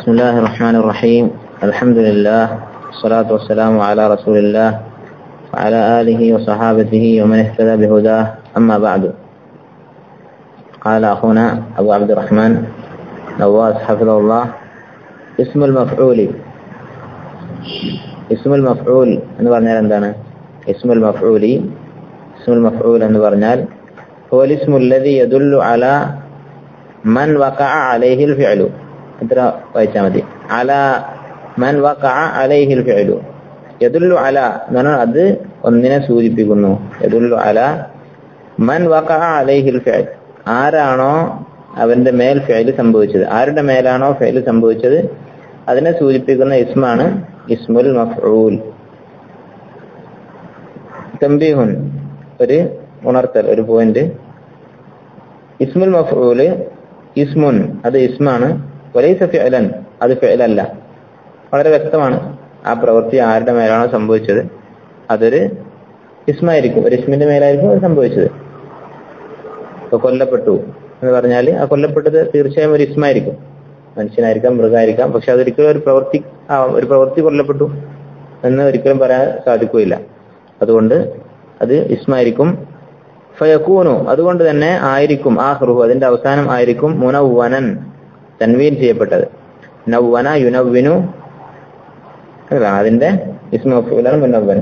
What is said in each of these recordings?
بسم الله الرحمن الرحيم الحمد لله والصلاة والسلام على رسول الله وعلى آله وصحابته ومن اهتدى بهداه أما بعد قال أخونا أبو عبد الرحمن نواس حفظه الله اسم المفعول اسم المفعول എന്ന് പറഞ്ഞാൽ എന്താണ് اسم المفعول اسم المفعول എന്ന് പറഞ്ഞാൽ هو الاسم الذي يدل على من وقع عليه الفعل ഇത്ര വായിച്ചാൽ മതി അല മൻ വഖഅ അലൈഹിൽ ഫിഅലു യദുല്ലു അല എന്ന് പറഞ്ഞാൽ അത് ഒന്നിനെ സൂചിപ്പിക്കുന്നു യദുല്ലു അല മൻ വഖഅ അലൈഹിൽ ഫിഅൽ ആരാണോ അവന്റെ മേൽ ഫിഅൽ സംഭവിച്ചത് ആരുടെ മേലാണോ ഫിഅൽ സംഭവിച്ചത് അതിനെ സൂചിപ്പിക്കുന്ന ഇസ്മാണ് ഇസ്മുൽ മഫ്ഊൽ തംബീഹുൻ ഒരു ഉണർത്തൽ ഒരു പോയിന്റ് ഇസ്മുൽ മഫ്ഊല് ഇസ്മുൻ അത് ഇസ്മാണ് വലൈസ ഫിഅലൻ അത് ഫിഅലല്ല വളരെ വ്യക്തമാണ് ആ പ്രവൃത്തി ആരുടെ മേലാണോ സംഭവിച്ചത് അതൊരു ഇസ്മായിരിക്കും ഒരു ഇസ്മിന്റെ മേലായിരിക്കും അത് സംഭവിച്ചത് ഇപ്പൊ കൊല്ലപ്പെട്ടു എന്ന് പറഞ്ഞാൽ ആ കൊല്ലപ്പെട്ടത് തീർച്ചയായും ഒരു ഇസ്മായിരിക്കും മനുഷ്യനായിരിക്കാം മൃഗമായിരിക്കാം പക്ഷെ അതൊരിക്കലും ഒരു പ്രവൃത്തി ആ ഒരു പ്രവൃത്തി കൊല്ലപ്പെട്ടു എന്ന് ഒരിക്കലും പറയാൻ സാധിക്കുകയില്ല അതുകൊണ്ട് അത് ഇസ്മായിരിക്കും ഫയക്കൂനു അതുകൊണ്ട് തന്നെ ആയിരിക്കും ആഹ്റുഹു അതിന്റെ അവസാനം ആയിരിക്കും മുനവ്വനൻ തൻവീൻ ചെയ്യപ്പെട്ടത് നവ്വന യുനവ്വിനു അതിന്റെ ഇസ്മുലാണ് മുനവ്വൻ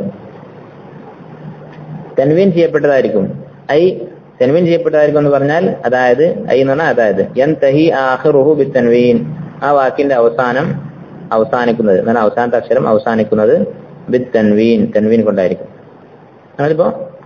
തൻവീൻ ചെയ്യപ്പെട്ടതായിരിക്കും ഐ തൻവീൻ ചെയ്യപ്പെട്ടതായിരിക്കും എന്ന് പറഞ്ഞാൽ അതായത് ഐ എന്ന് പറഞ്ഞാൽ അതായത് എൻ തഹി ആഹ്റുഹു ബി തൻവീൻ ആ വാക്കിന്റെ അവസാനം അവസാനിക്കുന്നത് എന്നാൽ അവസാനത്തെ അക്ഷരം അവസാനിക്കുന്നത് ബി തൻവീൻ തൻവീൻ കൊണ്ടായിരിക്കും അതിപ്പോ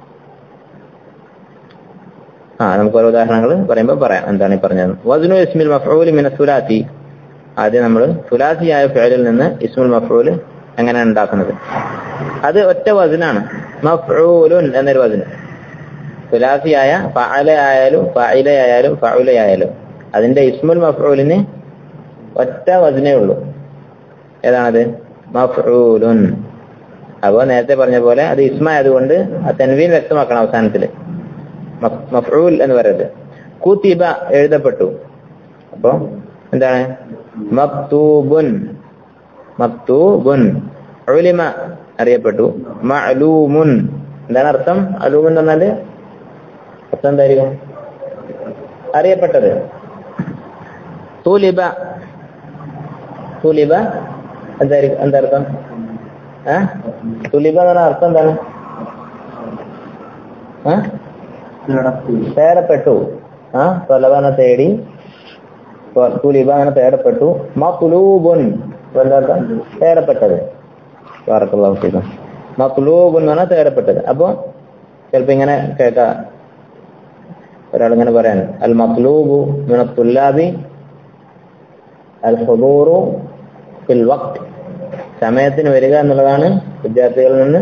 ആ നമുക്ക് ഓരോ ഉദാഹരണങ്ങൾ പറയുമ്പോൾ പറയാം എന്താണ് ഈ പറഞ്ഞത് വസ്നു ഇസ്മിൽ മഫ്ഊൽ മിന സുലാത്തി ആദ്യം നമ്മൾ സുലാത്തിയായ ഫേലിൽ നിന്ന് ഇസ്മുൽ മഫ്ഊൽ എങ്ങനെയാണ് ഉണ്ടാക്കുന്നത് അത് ഒറ്റ വസനാണ് മഫ്ഊലുൻ എന്നൊരു വസന് സുലാത്തിയായ ഫഅല ആയാലും ഫഅയില ആയാലും ഫഉല ആയാലും അതിന്റെ ഇസ്മുൽ മഫ്ഊലിന് ഒറ്റ വസനേ ഉള്ളൂ ഏതാണത് മഫ്ഊലുൻ അപ്പോൾ നേരത്തെ പറഞ്ഞ പോലെ അത് ഇസ്മ ആയതുകൊണ്ട് ആ തെൻവീൻ വ്യക്തമാക്കണം അവസാനത്തിൽ മഫ്ഊൽ എന്ന് പറയുന്നത് കൂത്തിബ എഴുതപ്പെട്ടു അപ്പോ എന്താണ് മക്തൂബുൻ മക്തൂബുൻ ഉലിമ അറിയപ്പെട്ടു മഅലൂമുൻ എന്താണ് അർത്ഥം അലൂം എന്ന് പറഞ്ഞാല് അർത്ഥം എന്തായിരിക്കും അറിയപ്പെട്ടത് തൂലിബ തൂലിബ എന്തായിരിക്കും എന്താ അർത്ഥം ഏ തുലിബ എന്ന് പറഞ്ഞ അർത്ഥം എന്താണ് ഏഹ് തേടപ്പെട്ടു ആ തൊലവന തേടി തുലിബ അങ്ങനെ തേടപ്പെട്ടു മക്ലൂബുൻ എന്താ തേടപ്പെട്ടത് വാർക്കുള്ള മക്ലൂബുൻ എന്ന് പറഞ്ഞാൽ തേടപ്പെട്ടത് അപ്പൊ ചിലപ്പോ ഇങ്ങനെ കേൾക്കാം ഒരാളിങ്ങനെ പറയാൻ അൽ മക്ലൂബു തുല്ലാബി അൽ ഹുദൂറു ഫിൽ വക്ത് സമയത്തിന് വരിക എന്നുള്ളതാണ് വിദ്യാർത്ഥികളിൽ നിന്ന്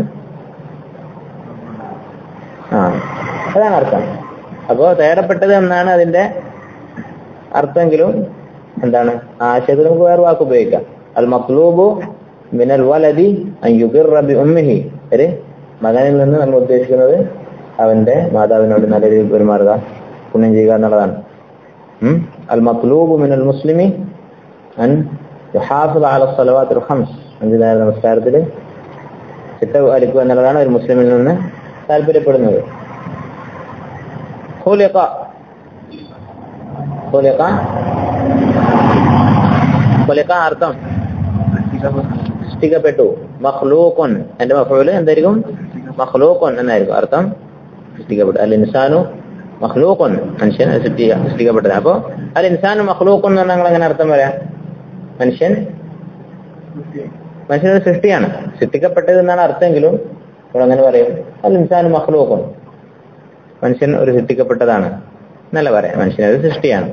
ആ അതാണ് അർത്ഥം അപ്പോ തേടപ്പെട്ടത് എന്നാണ് അതിന്റെ അർത്ഥമെങ്കിലും എന്താണ് ആശയത്തിൽ നമുക്ക് വേറെ വാക്ക് ഉപയോഗിക്കാം അൽ മക്ലൂബു മിനൽ വലതി ബി ഉമ്മിഹി ഒരു മകനിൽ നിന്ന് നമ്മൾ ഉദ്ദേശിക്കുന്നത് അവന്റെ മാതാവിനോട് നല്ല രീതിയിൽ പെരുമാറുക പുണ്യം ചെയ്യുക എന്നുള്ളതാണ് അൽ മക്ലൂബു മിനൽ മുസ്ലിമി അൻ യുഹാഫിദ് അല സ്വലവാത്തുൽ ഖംസ് അഞ്ചു നേര നമസ്കാരത്തിൽ ചിട്ട പാലിക്കുക എന്നുള്ളതാണ് ഒരു മുസ്ലിമിൽ നിന്ന് താല്പര്യപ്പെടുന്നത് خلق خلق خلق അർത്ഥം സൃഷ്ടിക്കപ്പെട്ടു മഖ്ലൂഖുൻ എന്റെ മഫൂല് എന്തായിരിക്കും മഖ്ലൂഖുൻ എന്നായിരിക്കും അർത്ഥം സൃഷ്ടിക്കപ്പെട്ടു അൽ ഇൻസാനു മഖ്ലൂഖുൻ മനുഷ്യൻ സൃഷ്ടിക്കപ്പെട്ടത് അപ്പോ അൽ ഇൻസാനു മഖ്ലൂഖുൻ എന്ന് പറഞ്ഞാൽ എങ്ങനെ അർത്ഥം പറയാം മനുഷ്യൻ മനുഷ്യനൊരു സൃഷ്ടിയാണ് സൃഷ്ടിക്കപ്പെട്ടത് എന്നാണ് അർത്ഥമെങ്കിലും നമ്മൾ അങ്ങനെ പറയും അൽ ഇൻസാനു മഖ്ലൂഖുൻ മനുഷ്യൻ ഒരു സൃഷ്ടിക്കപ്പെട്ടതാണ് എന്നല്ല പറയാം മനുഷ്യൻ ഒരു സൃഷ്ടിയാണ്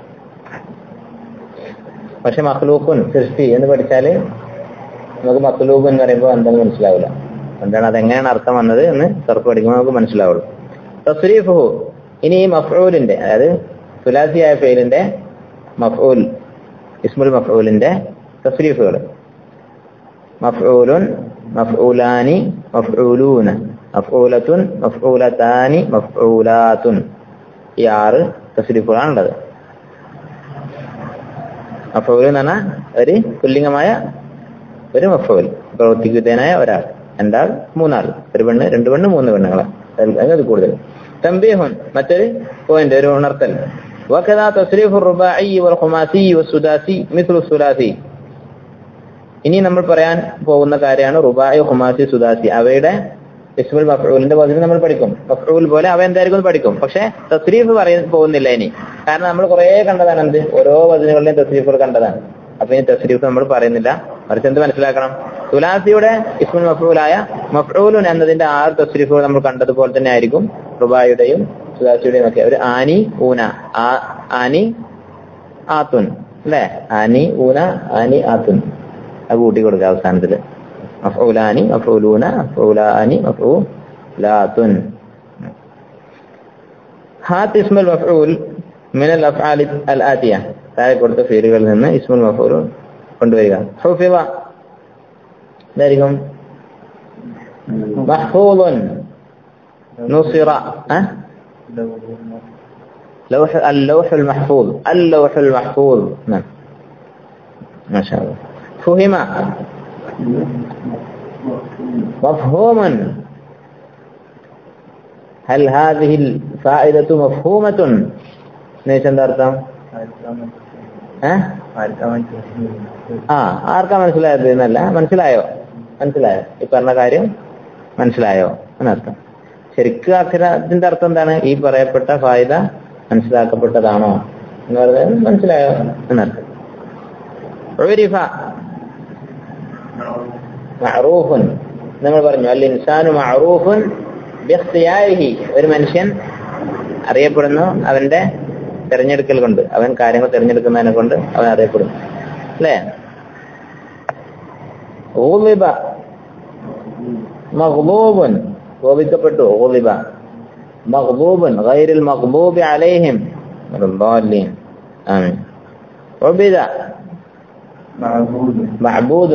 പക്ഷെ മഖ്ലൂഖുൻ സൃഷ്ടി എന്ന് പഠിച്ചാല് നമുക്ക് മഖ്ലൂഖ് എന്ന് പറയുമ്പോൾ എന്താണെന്ന് മനസ്സിലാവില്ല എന്താണ് അതെങ്ങനെയാണ് അർത്ഥം വന്നത് എന്ന് തുറപ്പ് പഠിക്കുമ്പോൾ നമുക്ക് മനസ്സിലാവുള്ളൂ തസ്രീഫുഹു ഇനി ഈ മഫ്ഊലിന്റെ അതായത് സുലാസിയായ ഫെയിലിന്റെ മഫ്ഊൽ ഇസ്മുൽ മഫ്ഊലിന്റെ തസ്രീഫുകൾ മഫ്ഊലുൻ മഫ്ഊലാനി മഫ്ഊലൂന മഫ്ഊലത്തുൻ മഫ്ഊലത്താനി മഫ്ഊലാത്തുൻ ഈ ആറ് തസ്രീഫുകളാണുള്ളത് മഫൂൽ എന്ന് പറഞ്ഞാൽ ഒരു പുല്ലിംഗമായ ഒരു മഫൂൽ പ്രവർത്തിക്ക് വിധേയനായ ഒരാൾ രണ്ടാൾ മൂന്നാൾ ഒരു പെണ്ണ് രണ്ട് പെണ്ണ് മൂന്ന് പെണ്ണുങ്ങളെ അത് കൂടുതൽ തമ്പീഹുൻ മറ്റൊരു പോയിന്റ് ഒരു ഉണർത്തൽ وكذا تصريف الرباعي والخماسي والسداسي مثل الثلاثي ഇനി നമ്മൾ പറയാൻ പോകുന്ന കാര്യമാണ് റുബായി ഹുമാസി സുദാസി അവയുടെ ഇസ്മുൽ മഫ്ഊലിന്റെ പതിന് നമ്മൾ പഠിക്കും മഫ്ഊൽ പോലെ അവ എന്തായിരിക്കും എന്ന് പഠിക്കും പക്ഷെ തസ്രീഫ് പറയാൻ പോകുന്നില്ല ഇനി കാരണം നമ്മൾ കുറെ കണ്ടതാണ് എന്ത് ഓരോ വചനങ്ങളുടെയും തസ്രീഫുകൾ കണ്ടതാണ് അപ്പൊ ഇനി തസ്രീഫ് നമ്മൾ പറയുന്നില്ല മറിച്ച് എന്ത് മനസ്സിലാക്കണം തുലാസിയുടെ ഇസ്മുൽ മഫ്ഊലായ മഫ്ഊലുൻ എന്നതിന്റെ ആറ് തസ്രീഫുകൾ നമ്മൾ കണ്ടതുപോലെ തന്നെ ആയിരിക്കും റുബായുടെയും സുദാസിയുടെയും ഒക്കെ ഒരു ആനി ഊന ആ ആനി ആത്തുൻ അല്ലേ ആനി ഊന ആനി ആത്തുൻ അത് കൂട്ടി കൊടുക്കുക അവസാനത്തില് മഫ്ഊലാനി മഫ്ഊലൂന മഫ്ഊലാനി മഫ്ഊലാത്തുൻ ഹാത്ത് ഇസ്മുൽ മഫ്ഊൽ മിനൽ അഫ്ആലി അൽ ആതിയ താഴെ കൊടുത്ത ഫീലുകളിൽ നിന്ന് ഇസ്മുൽ മഫ്ഊൽ കൊണ്ടുവരിക ഹുഫിവ എന്തായിരിക്കും മഹ്ഫൂദുൻ നുസിറ لوح اللوح المحفوظ اللوح المحفوظ نعم ما شاء الله فهم مفهوم هل هذه الفائدة مفهومة ليش അർത്ഥം ആ ആർക്കാ മനസ്സിലായത് എന്നല്ല മനസ്സിലായോ മനസ്സിലായോ ഈ പറഞ്ഞ കാര്യം മനസ്സിലായോ എന്നർത്ഥം ശരിക്കും അക്ഷരത്തിന്റെ അർത്ഥം എന്താണ് ഈ പറയപ്പെട്ട ഫായിദ മനസ്സിലാക്കപ്പെട്ടതാണോ എന്ന് പറഞ്ഞാൽ മനസ്സിലായോ എന്നർത്ഥം ഉരിഫ മഅറൂഫുൻ നമ്മൾ പറഞ്ഞു അൽ ഇൻസാനു മഅറൂഫുൻ ബിഖ്തിയാരിഹി ഒരു മനുഷ്യൻ അറിയപ്പെടുന്നു അവന്റെ തെരഞ്ഞെടുക്കൽ കൊണ്ട് അവൻ കാര്യങ്ങൾ തിരഞ്ഞെടുക്കുന്നതിനെ കൊണ്ട് അവൻ അറിയപ്പെടുന്നു അല്ലേ ഊലിബ മഗ്ലൂബുൻ കോപിക്കപ്പെട്ടു ഊലിബ മഗ്ലൂബുൻ ഗൈറിൽ മഗ്ലൂബി അലൈഹിം الضالين آمين عبد معبود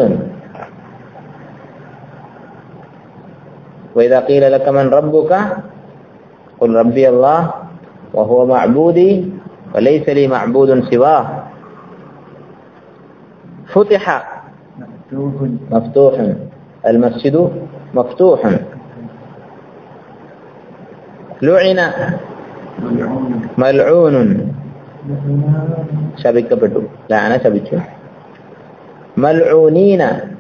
وإذا قيل لك من ربك قل ربي الله وهو معبودي وليس لي معبود سواه فتح مفتوح المسجد مفتوح لعن ملعون ശപിക്കപ്പെട്ടു ലാന ശപിച്ചു മൽഊനീന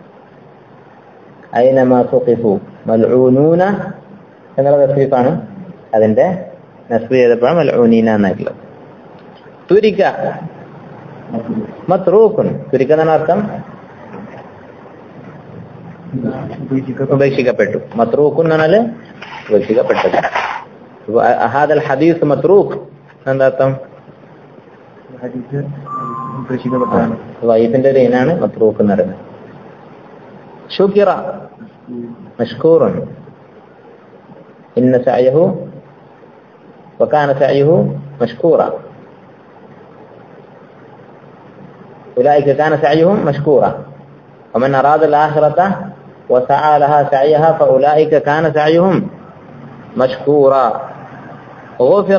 അയിനമാ സുഖിഫു മൽഊനൂന എന്നുള്ള തസ്രീഫാണ് അതിന്റെ നസ്ബ് ചെയ്തപ്പോഴാണ് മൽഊനീന എന്നായിട്ടുള്ളത് തുരിക്ക മത്രൂഖുൻ തുരിക്ക എന്നാണ് അർത്ഥം ഉപേക്ഷിക്കപ്പെട്ടു മത്രൂഖുൻ എന്ന് പറഞ്ഞാല് ഉപേക്ഷിക്കപ്പെട്ടത് അഹാദൽ ഹദീസ് മത്രൂഖ് എന്താ അർത്ഥം വൈഫിന്റെ ഒരു ഇനാണ് മത്രൂഖ് എന്ന് പറയുന്നത് ഷുക്കിറ മഷ്കൂറൻ ഇന്ന സഅയഹു وكان سعيه مشكورا أولئك كان سعيهم مشكورا ومن أراد الآخرة وسعى لها سعيها فأولئك كان سعيهم مشكورا غفر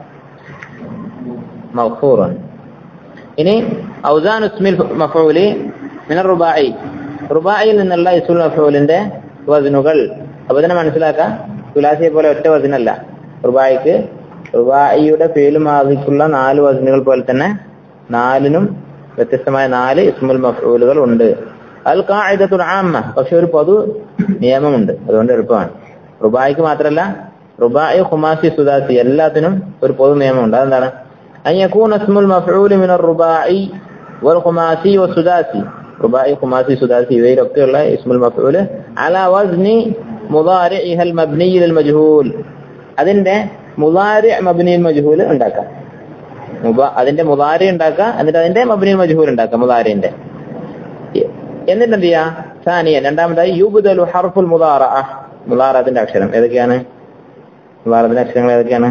مغفورا ഇനി ഔസാൻ ഉസ്മിൽ മഫൂലി മിനർ റുബായി റുബായിൽ നിന്നുള്ള ഇസ്മുൽ മഫൂലിന്റെ വസനുകൾ അപ്പൊ ഇതിനെ മനസ്സിലാക്കാം തുലാസിയെ പോലെ ഒറ്റ വസനല്ല റുബായിക്ക് റുബായിയുടെ ഫീല് മാതിക്കുള്ള നാല് വസനുകൾ പോലെ തന്നെ നാലിനും വ്യത്യസ്തമായ നാല് ഇസ്മുൽ മഫൂലുകൾ ഉണ്ട് അൽ കായിദത്തുൽ ആമ്മ പക്ഷെ ഒരു പൊതു നിയമമുണ്ട് അതുകൊണ്ട് എളുപ്പമാണ് റുബായിക്ക് മാത്രമല്ല റുബായി ഹുമാസി സുദാസി എല്ലാത്തിനും ഒരു പൊതു നിയമമുണ്ട് അതെന്താണ് أن يكون اسم المفعول من الرباعي والخماسي والسداسي رباعي خماسي سداسي ويرك الله اسم المفعول على وزن مضارعها المبني للمجهول അതിന്റെ മുതാരി മബിനി മജ്ഹൂൽ ഉണ്ടാക്കാം അതിന്റെ മുതാരി ഉണ്ടാക്കാം എന്നിട്ട് അതിന്റെ മബിനി മജ്ഹൂൽ ഉണ്ടാക്കാം മുതാരിന്റെ എന്നിട്ട് എന്ത് ചെയ്യാ സാനിയ രണ്ടാമതായി യൂബുദലു ഹർഫുൽ മുതാറ മുതാറത്തിന്റെ അക്ഷരം ഏതൊക്കെയാണ് മുതാറത്തിന്റെ അക്ഷരങ്ങൾ ഏതൊക്കെയാണ്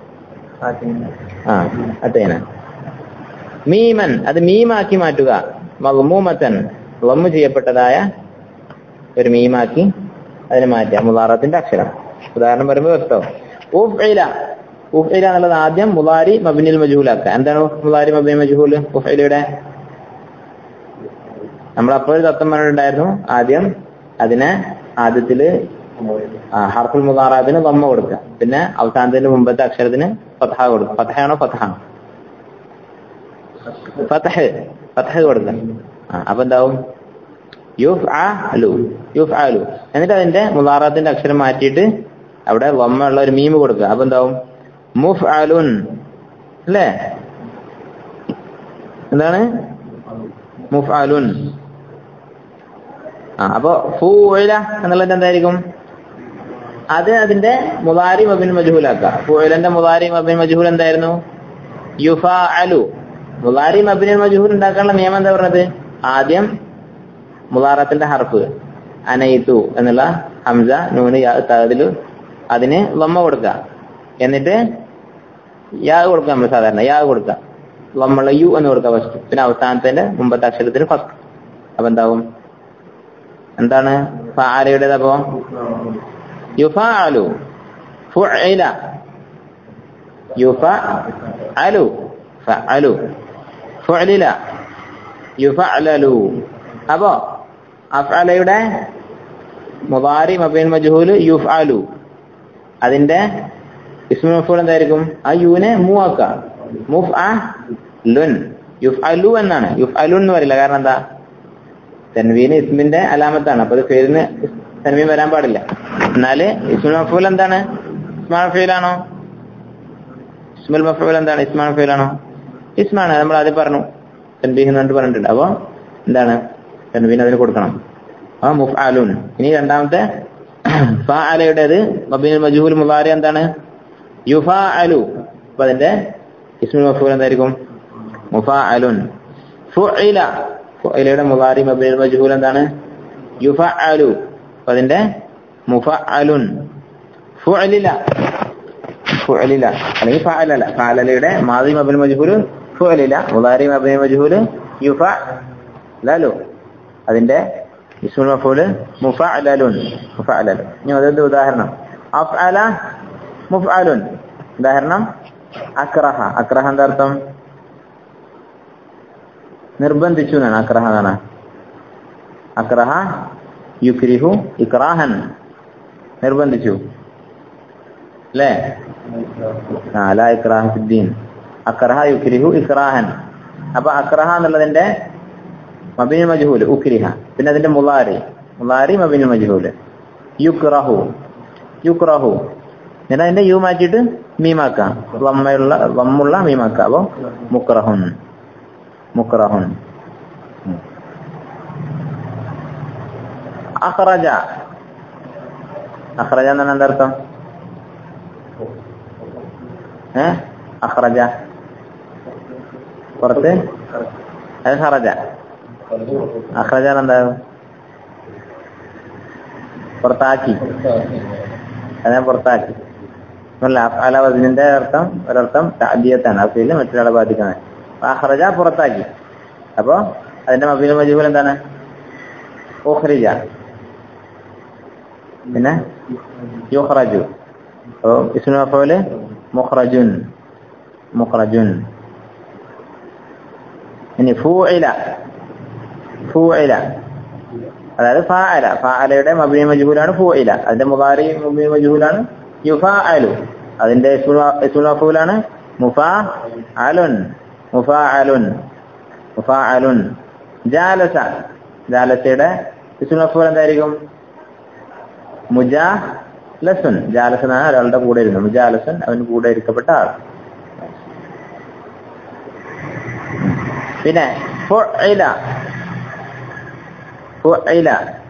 ആ അത്തേന മീമൻ അത് മീമാക്കി മാറ്റുക മഗ്മൂമത്തൻ ലമ്മു ചെയ്യപ്പെട്ടതായ ഒരു മീമാക്കി അതിനെ മാറ്റുക മുലാറത്തിന്റെ അക്ഷരം ഉദാഹരണം പറയുമ്പോൾ വ്യക്തോ ഉഫ്ഇല ഉഫ്ഇല എന്നുള്ളത് ആദ്യം മുലാരി മബിനിൽ മജൂലാക്കുക എന്താണ് മുലാരി മബിനിൽ മജൂൽ ഉഫ്ഇലയുടെ നമ്മൾ അപ്പോൾ തത്വം പറഞ്ഞിട്ടുണ്ടായിരുന്നു ആദ്യം അതിനെ ആദ്യത്തില് ആ, ഹർഫുൽ മുതാറാത്തിന് വമ്മ കൊടുക്കുക പിന്നെ അവസാനത്തിന്റെ മുമ്പത്തെ അക്ഷരത്തിന് ഫതഹ കൊടുക്കുക ഫതഹയാണോ ഫതഹാണോ ഫതഹ് ഫതഹ് കൊടുക്കുക ആ, അപ്പൊ എന്താവും യുഫ് അലു യുഫ് അലു എന്നിട്ട് അതിന്റെ മുതാറാത്തിന്റെ അക്ഷരം മാറ്റിയിട്ട് അവിടെ വമ്മ ഉള്ള ഒരു മീം കൊടുക്കുക അപ്പൊ എന്താവും മുഫ് അലുൻ അല്ലേ എന്താണ് മുഫ് അലുൻ ആ അപ്പൊ ഫൂല എന്നുള്ളത് എന്തായിരിക്കും അത് അതിന്റെ മുതാരി മബിൻ മജുഹുലാക്ക ഫൂലന്റെ മുതാരി മബിൻ മജുഹുൽ എന്തായിരുന്നു യുഫ അലു മുതാരി മബിൻ മജുഹുൽ ഉണ്ടാക്കാനുള്ള നിയമം എന്താ പറഞ്ഞത് ആദ്യം മുതാറത്തിന്റെ ഹർഫ് അനയിത്തു എന്നുള്ള ഹംസ നൂന് യാ തതിലു അതിന് വമ്മ കൊടുക്കുക എന്നിട്ട് യാ കൊടുക്കുക നമ്മൾ സാധാരണ യാ കൊടുക്കുക വമ്മുള്ള യു എന്ന് കൊടുക്കുക ഫസ്റ്റ് പിന്നെ അവസാനത്തിന്റെ മുമ്പത്തെ അക്ഷരത്തിന് ഫസ്റ്റ് അപ്പൊ എന്താവും എന്താണ് ഫാലയുടേത് അപ്പോ യുഫാലു ഫുഇല യുഫഅലു ഫഅലു ഫുഇല യുഫഅലു അപ്പോ അഫ്അലയുടെ മുദാരി മബീൻ മജ്ഹൂല് യുഫ്അലു അതിന്റെ ഇസ്മു മഫൂൽ എന്തായിരിക്കും ആ യുവിനെ മൂ ആക്കുക മുഫ് ലുൻ യുഫ്അലു എന്നാണ് യുഫ്അലു എന്ന് പറയില്ല കാരണം എന്താ തൻവീന് ഇസ്മിന്റെ അലാമത്താണ് അപ്പൊ അത് പേരിന് തൻവീൻ വരാൻ പാടില്ല എന്നാല് ഇസ്മുൽ മഫൂൽ എന്താണ് ഇസ്മാൽ ഫീലാണോ ഇസ്മുൽ മഫൂൽ എന്താണ് ഇസ്മാൽ ഫീലാണോ ഇസ്മാണ് നമ്മൾ ആദ്യം പറഞ്ഞു തൻബീഹ് എന്ന് പറഞ്ഞിട്ടുണ്ട് അപ്പൊ എന്താണ് തൻവീൻ അതിന് കൊടുക്കണം ആ മുഫ്ആലുൻ ഇനി രണ്ടാമത്തെ ഫാഅലയുടേത് മബീനുൽ മജ്ഹൂൽ മുദാരി എന്താണ് യുഫാഅലു അപ്പൊ അതിന്റെ ഇസ്മുൽ മഫൂൽ എന്തായിരിക്കും മുഫാഅലുൻ ഫുഇല ഫുഇലയുടെ മുദാരി മബീനുൽ മജ്ഹൂൽ എന്താണ് യുഫഅലു അപ്പൊ അതിന്റെ മുഫഅലുൻ ഫുഅലില ഫുഅലില അല്ലെങ്കിൽ ഫഅലല ഫഅലലയുടെ മാദി മബീനുൽ മജ്ഹൂൽ ഫുഅലില മുദാരി മബീനുൽ മജ്ഹൂൽ യുഫഅലലു അതിന്റെ ഇസ്മുൽ മഫൂല് മുഫഅലലുൻ മുഫഅലലു ഇനി അതെന്ത് ഉദാഹരണം അഫ്അല മുഫ്അലുൻ ഉദാഹരണം അക്രഹ അക്രഹ എന്താ അർത്ഥം നിർബന്ധിച്ചു എന്നാണ് അക്രഹ എന്നാണ് അക്രഹ യുക്രിഹു ഇക്രാഹൻ നിർബന്ധിച്ചു അല്ലേ ആ ലാ ഇക്രാഹ ഫിദ്ദീൻ അക്രഹ യുക്രിഹു ഇക്രാഹൻ അപ്പൊ അക്രഹ എന്നുള്ളതിന്റെ മബിന് മജ്ഹൂൽ ഉക്രിഹ പിന്നെ അതിന്റെ മുലാരി മുലാരി മബിന് മജ്ഹൂൽ യുക്റഹു യുക്റഹു എന്നിട്ട് അതിന്റെ യു മാറ്റിയിട്ട് മീമാക്കാം വമ്മയുള്ള വമ്മുള്ള മീമാക്കാം അപ്പൊ മുക്റഹുൻ മുക്റഹുൻ അഖറജ അഖറജ എന്നാണ് എന്താ അർത്ഥം ഏ അഖറജ പുറത്ത് അത് ഖറജ അഖറജ എന്താ പുറത്താക്കി അതിനെ പുറത്താക്കി അല്ല അല വസിനിന്റെ അർത്ഥം ഒരർത്ഥം താദ്യത്താണ് അഫീല് മറ്റൊരാളെ ബാധിക്കുന്നത് അപ്പൊ അഖറജ പുറത്താക്കി അപ്പൊ അതിന്റെ മബീൽ മജീബുൽ എന്താണ് ഉഖ്രിജ പിന്നെ യുഖ്റജു അപ്പൊ ഇസ്മു മഫൂല് മുഖ്റജുൻ മുഖ്റജുൻ ഇനി ഫൂഇല ഫൂഇല അതായത് ഫാഅല ഫാഅലയുടെ മബിനി മജ്ഹൂലാണ് ഫൂഇല അതിന്റെ മുദാരി മബിനി മജ്ഹൂലാണ് യുഫാഅലു അതിന്റെ ഇസ്മുൽ മഫൂലാണ് മുഫാഅലുൻ മുഫാഅലുൻ മുഫാഅലുൻ ജാലസ ജാലസയുടെ ഇസ്മുൽ മഫൂൽ എന്തായിരിക്കും മുജാലസുൻ ജാലസൻ ആണ് ഒരാളുടെ കൂടെ ഇരുന്നു മുജാലസൻ അവന് കൂടെ ഇരിക്കപ്പെട്ട ആൾ പിന്നെ ഫുഇല ഫുഇല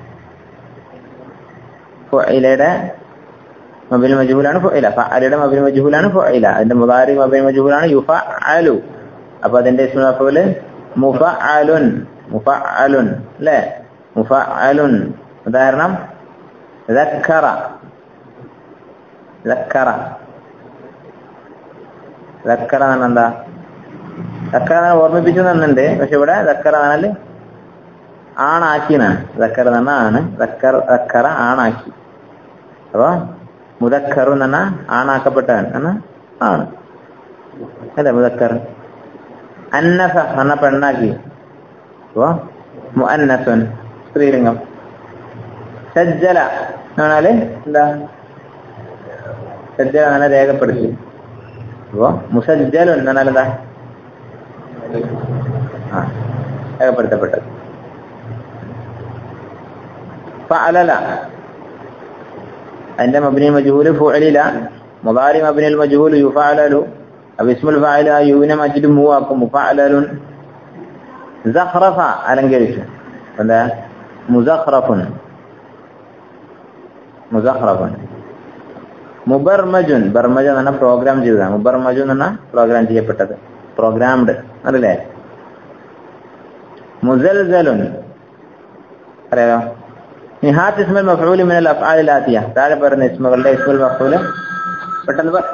ഫുഇലയുടെ മബിൽ മജ്ഹൂലാണ് ഫുഇല ഫഅലയുടെ മബിൽ മജ്ഹൂലാണ് ഫുഇല അതിന്റെ മുദാരി മബിൽ മജ്ഹൂലാണ് യുഫഅലു അപ്പൊ അതിന്റെ ഇസ്മുൽ മഫൂല് മുഫഅലുൻ മുഫഅലുൻ അല്ലേ മുഫഅലുൻ ഉദാഹരണം ذكر ذكر ذكر എന്നാണ് എന്താ ദക്കർ എന്നാണ് ഓർമ്മിപ്പിച്ചു എന്നുണ്ട് പക്ഷെ ഇവിടെ ദക്കർ എന്നാൽ ആണാക്കിനാണ് ദക്കർ എന്ന് പറഞ്ഞാൽ ആണ് ദക്കർ ദക്കറ ആണാക്കി അപ്പൊ മുദക്കർ എന്ന് പറഞ്ഞാൽ ആണാക്കപ്പെട്ടവൻ എന്നാ ആണ് അല്ലേ മുദക്കർ അന്നഫ എന്ന പെണ്ണാക്കി അപ്പൊ മുഅന്നസുൻ സ്ത്രീലിംഗം സജ്ജല എന്ന് പറഞ്ഞാല് എന്താ സജ്ജല അങ്ങനെ രേഖപ്പെടുത്തി അപ്പോ മുസജ്ജലുൻ എന്ന് പറഞ്ഞാൽ എന്താ ആ രേഖപ്പെടുത്തപ്പെട്ടത് ഫഅലല അതിന്റെ മബ്നി മജ്ഹൂല് ഫുഅലില മുദാരി മബ്നി മജ്ഹൂൽ യുഫഅലു അപ്പൊ ഇസ്മുൽ ഫാഇല യൂന മജ്ദ് മൂവാക്കും മുഫഅലലുൻ സഖറഫ അലങ്കരിച്ചു എന്താ മുസഖറഫുൻ മുസഖറഫുൻ മുബർമജുൻ ബർമജ എന്ന് പറഞ്ഞാൽ പ്രോഗ്രാം ചെയ്തതാണ് മുബർമജു എന്ന് പറഞ്ഞാൽ പ്രോഗ്രാം ചെയ്യപ്പെട്ടത് പ്രോഗ്രാംഡ് അതല്ലേ മുസൽസലുൻ അറിയാലോ നിഹാത്ത് ഇസ്മുൽ മഫ്ഊൽ മിനൽ അഫ്ആലിൽ ആതിയ താഴെ പറയുന്ന ഇസ്മുകളുടെ ഇസ്മുൽ മഫ്ഊൽ പെട്ടെന്ന് പറ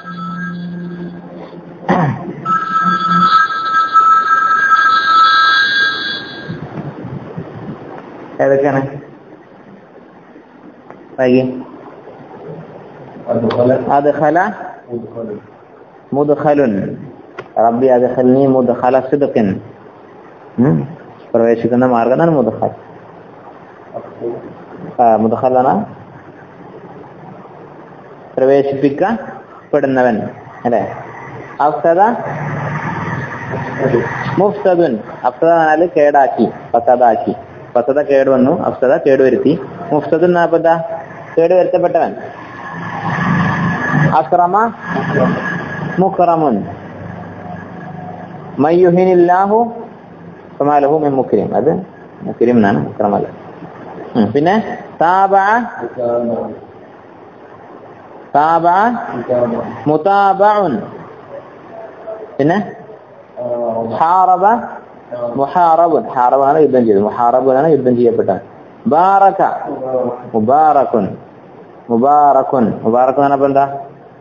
ഏതൊക്കെയാണ് വൈകി അദ്ഖല മുദ്ഖലുൻ റബ്ബി അദ്ഖൽനി മുദ്ഖല സിദ്ഖിൻ ഉം. പ്രവേശിക്കുന്ന മാർഗമാണ് മുദ്ഖൽ ആ മുദ്ഖലാണ് പ്രവേശിപ്പിക്കപ്പെടുന്നവൻ അല്ലേ അഫ്സദ മുഫ്സദുൻ അഫ്സദ എന്നാൽ കേടാക്കി ഫസദാക്കി ഫസദ കേട് വന്നു അഫ്സദ കേടുവരുത്തി മുഫ്സദുൻ എന്നാ എന്താ കേട് വരുത്തപ്പെട്ടവൻ അക്രമ മുക്രമുൻ മയ്യുഹിനില്ലാഹു ഫമാലഹു മിൻ മുക്രിം അത് മുക്രിം എന്നാണ് മുക്രമല്ല ഉം. പിന്നെ താബ താബ മുതാബഉൻ പിന്നെ ഹാറബ മുഹാറബുൻ ഹാറബാണ് യുദ്ധം ചെയ്തത് മുഹാറബുനാണ് യുദ്ധം ചെയ്യപ്പെട്ടത് ബാറക മുബാറക്കുൻ മുബാറക്കുൻ മുബാറക്ക് എന്ന് പറഞ്ഞപ്പോ എന്താ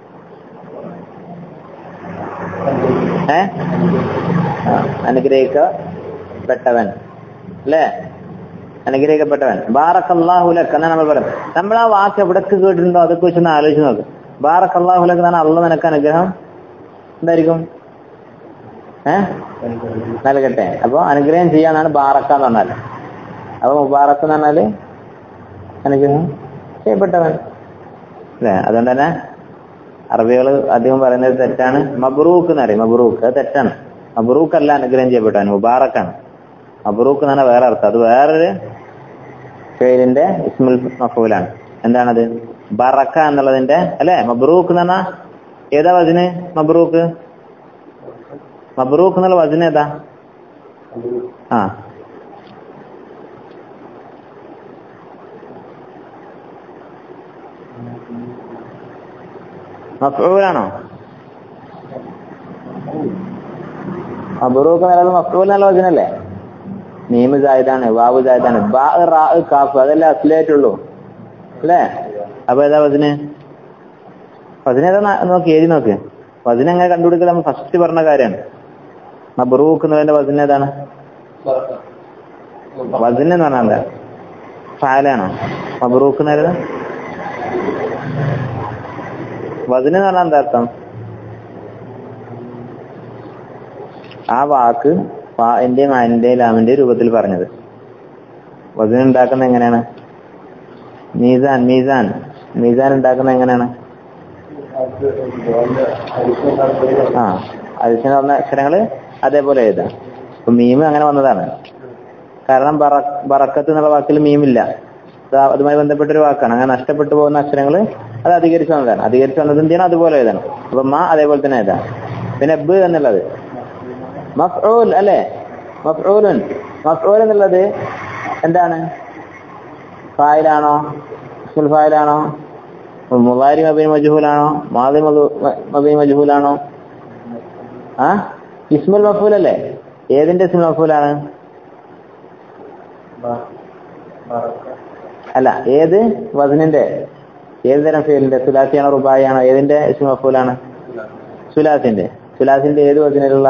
ഏ ആ, അനുഗ്രഹിക്കപ്പെട്ടവൻ അല്ലേ അനുഗ്രഹിക്കപ്പെട്ടവൻ ബാറക്കല്ലാഹുലക്ക് എന്നാണ് നമ്മൾ പറയുന്നത് നമ്മൾ ആ വാക്ക് എവിടൊക്കെ കേട്ടിട്ടുണ്ടോ അതൊക്കെ വെച്ചൊന്ന് ആലോചിച്ച് നോക്ക് ബാറക്കല്ലാഹുലക്ക് എന്നാണ് അള്ള നിനക്ക് അനുഗ്രഹം എന്തായിരിക്കും ഏ നൽകട്ടെ അപ്പൊ അനുഗ്രഹം ചെയ്യാന്നാണ് ബാറക്ക എന്ന് പറഞ്ഞാൽ അപ്പൊ മുബാറക്ക് എന്ന് പറഞ്ഞാല് അനുഗ്രഹം ചെയ്യപ്പെട്ടവൻ അല്ലേ അതുകൊണ്ട് തന്നെ അറബികൾ അധികം പറയുന്നത് തെറ്റാണ് മബ്രൂക്ക് എന്ന് പറയും മബ്രൂക്ക് അത് തെറ്റാണ് മബ്രൂക്ക് അല്ല അനുഗ്രഹം ചെയ്യപ്പെട്ടവൻ മുബാറക്കാണ് മബ്രൂക്ക് എന്ന് പറഞ്ഞാൽ വേറെ അർത്ഥം അത് വേറൊരു പേരിന്റെ ഇസ്മുൽ മഫൂലാണ് എന്താണത് ബറക്ക എന്നുള്ളതിന്റെ അല്ലെ മബ്രൂക്ക് എന്ന് പറഞ്ഞാൽ ഏതാ വചന് മബ്രൂക്ക് മബ്രൂക്ക് എന്നുള്ള വചന ഏതാ ആ മഫ്ഊലാണോ മബ്രൂക്ക് എന്നുള്ളത് മഫ്ഊൽ എന്നുള്ള വചനല്ലേ മീമ് ജായതാണ് വാവ് ജായതാണ് ബാ റാ കാഫ് അതല്ലേ അസ്ലായിട്ടുള്ളൂ അല്ലേ അപ്പൊ ഏതാ വചന് വചന ഏതാ ന- നോക്കി എഴുതി നോക്ക് വചന എങ്ങനെ കണ്ടുപിടിക്കൽ നമ്മൾ ഫസ്റ്റ് പറഞ്ഞ കാര്യമാണ് മബ്രൂക്ക് എന്നതിന്റെ വചന ഏതാണ് വചന എന്ന് പറഞ്ഞാൽ എന്താ ഫാലാണോ മബ്രൂക്ക് എന്ന് പറയുന്നത് വചന എന്ന് പറഞ്ഞാൽ എന്താ അർത്ഥം ആ വാക്ക് ഫാന്റെയും അന്റെയും ലാമിന്റെയും രൂപത്തിൽ പറഞ്ഞത് വചന ഉണ്ടാക്കുന്നത് എങ്ങനെയാണ് മീസാൻ മീസാൻ മീസാൻ ഉണ്ടാക്കുന്നത് എങ്ങനെയാണ് ആ അതിന് പറഞ്ഞ അക്ഷരങ്ങള് അതേപോലെ എഴുതാം അപ്പൊ മീം അങ്ങനെ വന്നതാണ് കാരണം ബറ- ബറക്കത്ത് എന്നുള്ള വാക്കിൽ മീമില്ല അത് അതുമായി ബന്ധപ്പെട്ട ഒരു വാക്കാണ് അങ്ങനെ നഷ്ടപ്പെട്ടു പോകുന്ന അക്ഷരങ്ങൾ അത് അധികരിച്ചു വന്നതാണ് അധികരിച്ചു വന്നത് എന്തിനാണ് അതുപോലെ എഴുതണം അപ്പൊ മ അതേപോലെ തന്നെ എഴുതാം പിന്നെ ബ് എന്നുള്ളത് മഫ്ഊൽ അല്ലെ മഫ്ഊലുൻ മഫ്ഊൽ എന്നുള്ളത് എന്താണ് ഫായിലാണോ ഇസ്മുൽ ഫായിലാണോ മുലാരി മബീൻ മജ്ഹൂലാണോ മാതി മബീൻ മജ്ഹൂലാണോ ആ ഇസ്മുൽ മഫൂൽ അല്ലേ ഏതിന്റെ ഇസ്മുൽ മഫൂലാണ് അല്ല ഏത് വസനിന്റെ ഏത് തരം ഫീലിന്റെ സുലാസിയാണോ റുബായിയാണോ ഏതിന്റെ ഇസ്മുൽ മഫൂലാണ് സുലാസിന്റെ സുലാസിന്റെ ഏത് വസനിലുള്ള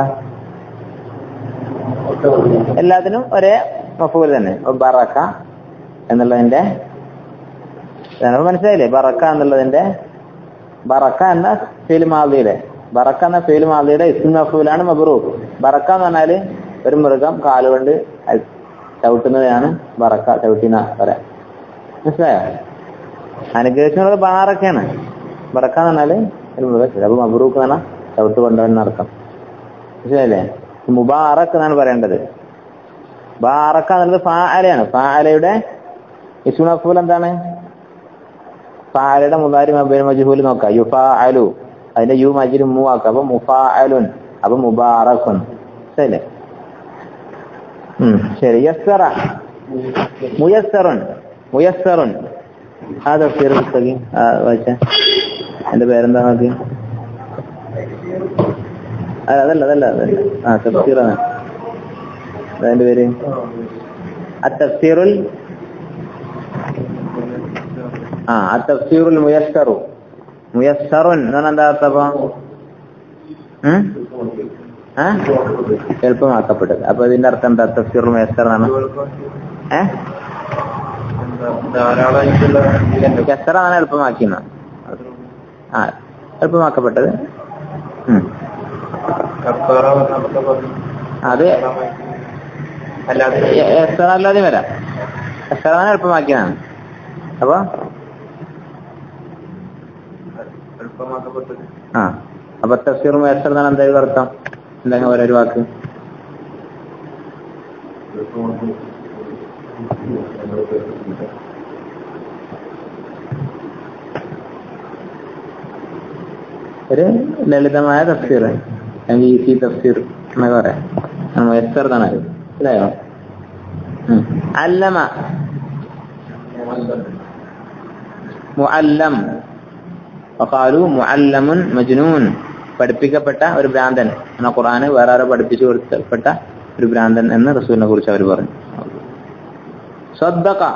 എല്ലാത്തിനും ഒരേ മഫൂൽ തന്നെ അപ്പൊ ബറക്ക എന്നുള്ളതിന്റെ നമുക്ക് മനസ്സിലായില്ലേ ബറക്ക എന്നുള്ളതിന്റെ ബറക്ക എന്ന ഫീൽ മാതിയുടെ ബറക്ക എന്ന ഫീൽ മാതിയുടെ ഇസ്മ മഫൂലാണ് മബ്രൂഖ് ബറക്ക എന്ന് പറഞ്ഞാല് ഒരു മൃഗം കാലുകൊണ്ട് അ- ചവിട്ടുന്നതാണ് ബറക്ക ചവിട്ടിന പറയാം മനസ്സിലായോ അനുഗ്രഹിച്ചുള്ളത് ബാറൊക്കെയാണ് ബറക്ക എന്ന് പറഞ്ഞാല് ഒരു മൃഗത്തിൽ അപ്പൊ മബ്രൂക്ക് എന്ന് പറഞ്ഞാൽ ചവിട്ട് കൊണ്ടുവരുന്ന അർത്ഥം മനസ്സിലായില്ലേ മുബാറക്ക് എന്നാണ് പറയേണ്ടത് ബാറക്ക എന്നുള്ളത് ഫാഅലയാണ് ഫാഅലയുടെ ഇസ്മുൽ എന്താണ് ഫാഅലയുടെ മുതാരി മബൈൻ മജ്ഹൂൽ നോക്കാം യുഫാ അലു അതിന്റെ യു മജിൽ മൂ ആക്കുക അപ്പൊ മുഫാ അലുൻ അപ്പൊ മുബാറക്കുൻ ശരി ഉം ശരി യസ്സറ മുയസ്സറുൻ മുയസ്സറുൻ ആ തഫ്സീർ പുസ്തകം ആ വായിച്ച എന്റെ പേരെന്താ നോക്കി ആ, അതല്ല അതല്ല അതല്ല ആ തഫ്സീറാണ് അതിന്റെ പേര് അത്തഫ്സീറുൽ ആ അത്തഫ്സീറുൽ മുയസ്സറു മുയസ്സറുൻ എന്ന് പറഞ്ഞാൽ എന്താ അർത്ഥം അപ്പൊ ഉം? ആ? എളുപ്പമാക്കപ്പെട്ടത് അപ്പൊ ഇതിന്റെ അർത്ഥം എന്താ തഫ്സീറുൽ മുയസ്സർ എന്നാണ് ഏഹ് ധാരാളമായിട്ടുള്ള എത്ര ആണ് എളുപ്പമാക്കിയെന്ന ആ എളുപ്പമാക്കപ്പെട്ടത് ഉം. കഫാറ എന്നൊക്കെ പറഞ്ഞു അത് അല്ലാതെ എത്ര അല്ലാതെയും വരാം എത്ര എളുപ്പമാക്കിയതാണ് അപ്പൊ എളുപ്പമാക്കപ്പെട്ടത് ആ അപ്പൊ തഫ്സീറും എത്ര എന്നാണ് എന്തായാലും അർത്ഥം എന്തെങ്കിലും ഓരോ വാക്ക് ഒരു ലളിതമായ തഫ്സീർ അല്ലെങ്കിൽ ഈസി തഫ്സീർ എന്നൊക്കെ പറയാം എത്ര എന്നാണ് അത് മനസ്സിലായോ ഉം. അല്ലമ മുഅല്ലം വഖാലു മുഅല്ലമുൻ മജ്നൂൻ പഠിപ്പിക്കപ്പെട്ട ഒരു ഭ്രാന്തൻ എന്ന ഖുർആന് വേറെ ആരോ പഠിപ്പിച്ചു കൊടുക്കപ്പെട്ട ഒരു ഭ്രാന്തൻ എന്ന് റസൂലിനെ കുറിച്ച് അവർ പറഞ്ഞു സദ്ദഖ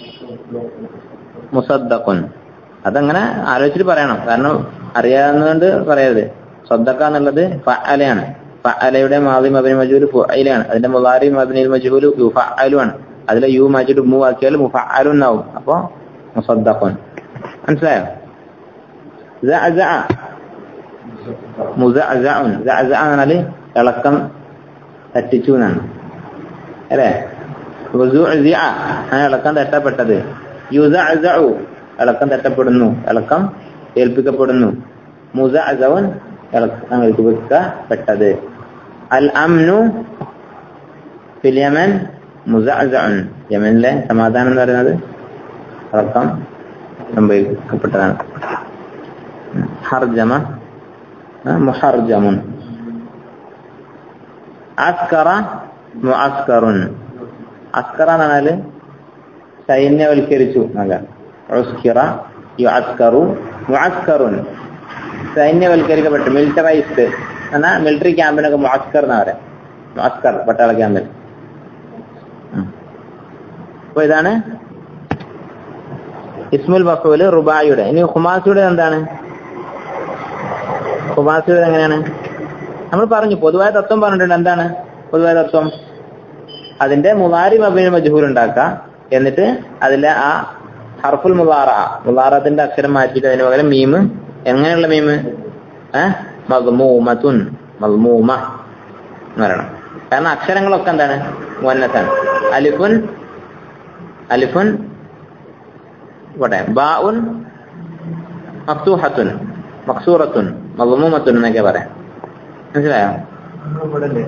മുസദ്ദഖുൻ അതങ്ങനെ ആലോചിച്ചിട്ട് പറയണം കാരണം അറിയാവുന്നതുകൊണ്ട് പറയരുത് സദ്ദഖ എന്നുള്ളത് ഫഅലയാണ് ഫഅലയുടെ മാതി മബിനി മജൂൽ ഫുഅയിലാണ് അതിന്റെ മുലാരി മബിനിൽ മജൂൽ യുഫഅലുമാണ് അതിലെ യു മാറ്റിട്ട് മൂ ആക്കിയാൽ മുഫഅലു എന്നാവും അപ്പൊ മുസദ്ദഖുൻ മനസ്സിലായോ സഅസഅ മുസഅസഉൻ സഅസഅ എന്ന് പറഞ്ഞാല് ഇളക്കം തട്ടിച്ചു എന്നാണ് അല്ലേ വസുഅസിഅ അങ്ങനെ ഇളക്കം തട്ടപ്പെട്ടത് യുസഅസഉ ഇളക്കം തട്ടപ്പെടുന്നു ഇളക്കം ഏൽപ്പിക്കപ്പെടുന്നു മുസഅസഉൻ ഇളക്കം ഏൽപ്പിക്കപ്പെട്ടത് അൽ അംനു ഫിൽ യമൻ മുസഅസഉൻ യമനിലെ സമാധാനം എന്ന് പറയുന്നത് ഇളക്കം സംഭവിക്കപ്പെട്ടതാണ് ഹർജമ മുഹർജമുൻ അസ്കറ മുഅസ്കറുൻ അസ്കറ എന്ന് പറഞ്ഞാല് സൈന്യവൽക്കരിച്ചു എന്നല്ല ഉസ്കിറ യുഅസ്കറു മുഅസ്കറുൻ സൈന്യവൽക്കരിക്കപ്പെട്ടു മിലിറ്ററൈസ്ഡ് എന്നാൽ മിലിറ്ററി ക്യാമ്പിനൊക്കെ മുഅസ്കർ എന്നാ പറയാം മുഅസ്കർ പട്ടാള ക്യാമ്പിൽ ഉം. അപ്പൊ ഇതാണ് ഇസ്മുൽ മഫൂല് റുബായിയുടെ ഇനി ഹുമാസിയുടെ എന്താണ് ഹുമാസിയുടെ എങ്ങനെയാണ് നമ്മൾ പറഞ്ഞു പൊതുവായ തത്വം പറഞ്ഞിട്ടുണ്ട് എന്താണ് പൊതുവായ തത്വം അതിന്റെ മുലാരി മബിന് മജഹൂർ ഉണ്ടാക്കുക എന്നിട്ട് അതിലെ ആ ഹർഫുൽ മുലാറ മുലാറത്തിന്റെ അക്ഷരം മാറ്റിയിട്ട് അതിന് പകരം മീമ് എങ്ങനെയുള്ള മീമ് ഏഹ് മഗ്മൂമത്തുൻ മഗ്മൂമ എന്ന് പറയണം കാരണം അക്ഷരങ്ങളൊക്കെ എന്താണ് മുന്നത്താണ് അലിഫുൻ അലിഫുൻ പോട്ടെ ബാഉൻ മഫ്തൂഹത്തുൻ മക്സൂറത്തുൻ മഗ്മൂമത്തുൻ എന്നൊക്കെ പറയാം മനസ്സിലായോ ഇവിടെ അല്ലേ